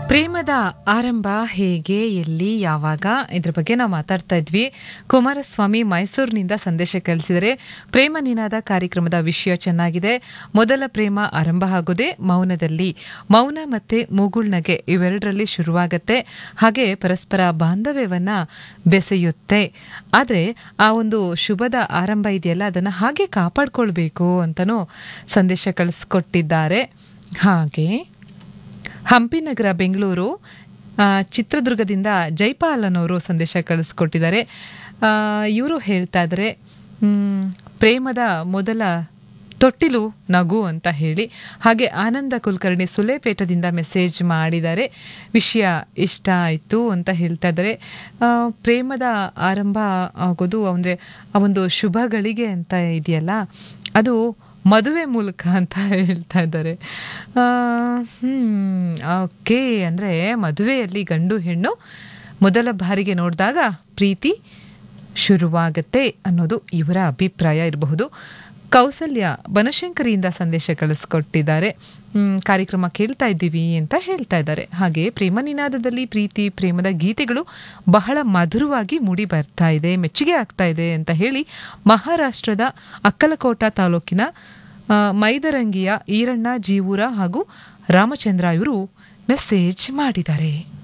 ಪ್ರೇಮದ ಆರಂಭ ಹೇಗೆ ಎಲ್ಲಿ ಯಾವಾಗ ಇದ್ರ ಬಗ್ಗೆ ನಾವು ಮಾತಾಡ್ತಾ ಇದ್ವಿ ಕುಮಾರಸ್ವಾಮಿ ಮೈಸೂರಿನಿಂದ ಸಂದೇಶ ಕಳಿಸಿದರೆ ಪ್ರೇಮ ನಿನಾದ ಕಾರ್ಯಕ್ರಮದ ವಿಷಯ ಚೆನ್ನಾಗಿದೆ ಮೊದಲ ಪ್ರೇಮ ಆರಂಭ ಆಗೋದೇ ಮೌನದಲ್ಲಿ ಮೌನ ಮತ್ತೆ ಮೂಗುಳ್ನಗೆ ಇವೆರಡರಲ್ಲಿ ಶುರುವಾಗತ್ತೆ ಹಾಗೆ ಪರಸ್ಪರ ಬಾಂಧವ್ಯವನ್ನ ಬೆಸೆಯುತ್ತೆ ಆದರೆ ಆ ಒಂದು ಶುಭದ ಆರಂಭ ಇದೆಯಲ್ಲ ಅದನ್ನು ಹಾಗೆ ಕಾಪಾಡ್ಕೊಳ್ಬೇಕು ಅಂತನೂ ಸಂದೇಶ ಕಳಿಸ್ಕೊಟ್ಟಿದ್ದಾರೆ ಹಾಗೆ ಹಂಪಿ ನಗರ ಬೆಂಗಳೂರು ಆ, ಚಿತ್ರದುರ್ಗದಿಂದ ಜೈಪಾಲ್ ಅನ್ನೋರು ಸಂದೇಶ ಕಳಿಸ್ಕೊಟ್ಟಿದ್ದಾರೆ ಇವರು ಹೇಳ್ತಾ ಇದ್ದಾರೆ ಮ್, ಪ್ರೇಮದ ಮೊದಲ ತೊಟ್ಟಿಲು ನಗು ಅಂತ ಹೇಳಿ ಹಾಗೆ ಆನಂದ ಕುಲಕರ್ಣಿ ಸುಲೇಪೇಟದಿಂದ ಮೆಸೇಜ್ ಮಾಡಿದ್ದಾರೆ ವಿಷಯ ಇಷ್ಟ ಆಯಿತು ಅಂತ ಹೇಳ್ತಾ ಇದ್ದಾರೆ ಆ, ಪ್ರೇಮದ ಆರಂಭ ಆಗೋದು ಅಂದರೆ ಆ ಒಂದು ಶುಭಗಳಿಗೆ ಅಂತ ಇದೆಯಲ್ಲ ಅದು ಮದುವೆ ಮೂಲಕ ಅಂತ ಹೇಳ್ತಾ ಇದ್ದಾರೆ ಓಕೆ ಅಂದರೆ ಮದುವೆಯಲ್ಲಿ ಗಂಡು ಹೆಣ್ಣು ಮೊದಲ ಬಾರಿಗೆ ನೋಡಿದಾಗ ಪ್ರೀತಿ ಶುರುವಾಗತ್ತೆ ಅನ್ನೋದು ಇವರ ಅಭಿಪ್ರಾಯ ಇರಬಹುದು ಕೌಸಲ್ಯ ಬನಶಂಕರಿಯಿಂದ ಸಂದೇಶ ಕಳಿಸ್ಕೊಟ್ಟಿದ್ದಾರೆ ಮ್, ಕಾರ್ಯಕ್ರಮ ಕೇಳ್ತಾ ಇದ್ದೀವಿ ಅಂತ ಹೇಳ್ತಾ ಇದ್ದಾರೆ ಹಾಗೆ ಪ್ರೇಮ ನಿನಾದದಲ್ಲಿ ಪ್ರೀತಿ ಪ್ರೇಮದ ಗೀತೆಗಳು ಬಹಳ ಮಧುರವಾಗಿ ಮೂಡಿ ಬರ್ತಾ ಇದೆ ಮೆಚ್ಚುಗೆ ಆಗ್ತಾ ಇದೆ ಅಂತ ಹೇಳಿ ಮಹಾರಾಷ್ಟ್ರದ ಅಕ್ಕಲಕೋಟ ತಾಲೂಕಿನ ಆ, ಮೈದರಂಗಿಯ ಈರಣ್ಣ ಜೀವೂರ ಹಾಗೂ ರಾಮಚಂದ್ರ ಇವರು ಮೆಸೇಜ್ ಮಾಡಿದ್ದಾರೆ